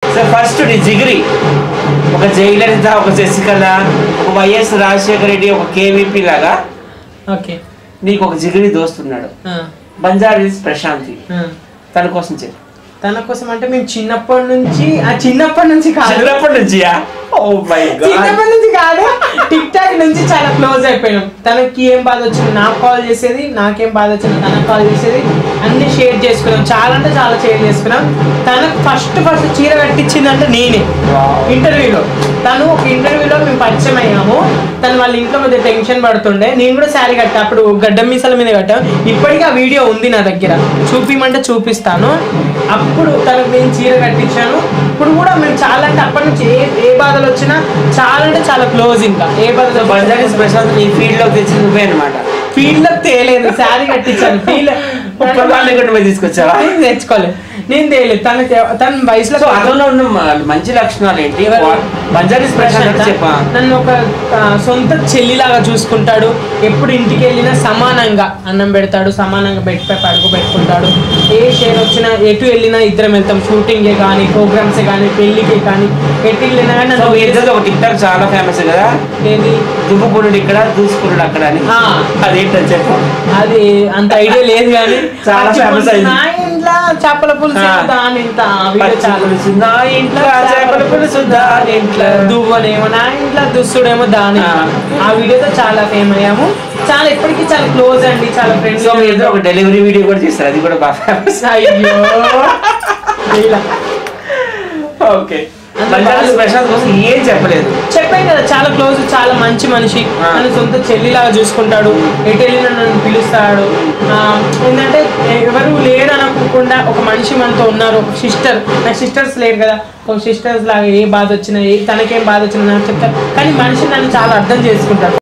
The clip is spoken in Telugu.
సో ఫస్ట్ నీ జిగిరి ఒక జయలలిత ఒక శశికళ ఒక వైఎస్ రాజశేఖర రెడ్డి ఒక కేవీపీ లాగా ఓకే నీకు ఒక జిగిరి దోస్తున్నాడు ఆ, బంజారీస్ ప్రశాంతి ఆ. తన కోసం చెప్పు తన కోసం అంటే మేము చిన్నప్పటి నుంచి ఆ చిన్నప్పటి నుంచి కాదు చిన్నప్పటి నుంచియా ఓ మై గాడ్ చిన్నప్పటి నుంచి కాదు టిక్ టాక్ నుంచి చాలా క్లోజ్ అయిపోయినాం తనకి ఏం బాధ వచ్చింది నాకు కాల్ చేసేది నాకేం బాధ వచ్చింది తనకు కాల్ చేసేది అన్ని షేర్ చేసుకున్నాం చాలా అంటే చాలా షేర్ చేసుకున్నాం తనకు ఫస్ట్ ఫస్ట్ చీర కట్టించిందంటే నేనే ఇంటర్వ్యూలో తను ఒక ఇంటర్వ్యూలో మేము పరిచయం అయ్యాము తను వాళ్ళ ఇంట్లో కొద్దిగా టెన్షన్ పడుతుండే నేను కూడా శారీ కట్టా అప్పుడు గడ్డం మీసాల మీద కట్టా ఇప్పటికీ ఆ వీడియో ఉంది నా దగ్గర చూపిమంటే చూపిస్తాను అప్పుడు తనకు నేను చీర కట్టించాను ఇప్పుడు కూడా మేము చాలా అంటే అప్పటి నుంచి ఏ ఏ బాధలు వచ్చినా చాలా అంటే చాలా క్లోజ్ ఇంకా ఏ బాధ బంజారీస్ ప్రశాంత్ నీ ఫీల్డ్ లోకి తెచ్చింది నువ్వే అనమాట ఫీల్డ్ లో తేలేదు శారీ కట్టించాను ఫీల్డ్ ఉప్పలవాళ్ళని కూడా నువ్వే తీసుకొచ్చావా నేను తెచ్చుకోలేదు నేను తేలేదు తనకి తన వయసులో సో అతనిలో ఉన్న మ- మంచి లక్షణాలు ఏంటి ఎవరు? బంజారీస్ ప్రశాంత్ అంటే చెప్పా నన్ను ఒక ఆ, సొంత చెల్లిలాగా చూసుకుంటాడు ఎప్పుడు ఇంటికి వెళ్ళినా సమానంగా అన్నం పెడతాడు సమానంగా బెడ్ పై పడుకు పెట్టుకుంటాడు ఏ షేర్ వచ్చినా ఎటు వెళ్ళినా ఇద్దరం వెళ్తాం షూటింగ్ కానీ ప్రోగ్రామ్స్ కానీ పెళ్లికి కానీ ఎటు వెళ్ళినా కానీ సో నన్ను మీ ఇద్దరు ఒక టిక్ టాక్ చాలా ఫేమస్ కదా ఏది దుమ్ముకురుడు ఇక్కడ దూసుకురుడు అక్కడ అని ఆ. అదేంటని చెప్పు అది అంత ఐడియా లేదు కానీ చాలా అది famous అయింది. నా ఇంట్లో చేపల పులుసు ఆ. దాని ఇంట్లో ఆ వీడియో పచ్చి చాలా పులుసు నా ఇంట్లో చేపల పులుసు దాని ఇంట్లో దువ్వనేమో నా ఇంట్లో దుస్తుడేమో దాని ఆ. ఆ వీడియోతో చాలా ఫేమ్ అయ్యాము చాలా ఎప్పటికీ చాలా క్లోజ్ అండి చాలా ఫ్రెండ్స్ సో మీ ఇద్దరు ఒక డెలివరీ వీడియో కూడా చేస్తారు అది కూడా బాగా ఫేమస్ అయ్యో ఇలా. ఓకే అంత బంజారీస్ బాగా- ప్రశాంత్ కోసం ఏం చెప్పలేదు చెప్పాను కదా చాలా క్లోజ్ చాలా మంచి మనిషి ఆ. నన్ను సొంత చెల్లిలాగా చూసుకుంటాడు ఎటు వెళ్ళినా నన్ను పిలుస్తాడు ఆ, ఏంటంటే ఎవరు లేరు అనుకోకుండా ఒక మనిషి మనతో ఉన్నారు ఒక సిస్టర్ నా సిస్టర్స్ లేరు కదా ఒక సిస్టర్స్ లాగా ఏ బాధ వచ్చినా ఏ తనకేం బాధ వచ్చినా నాకు చెప్తారు కానీ మనిషి నన్ను చాలా అర్థం చేసుకుంటాడు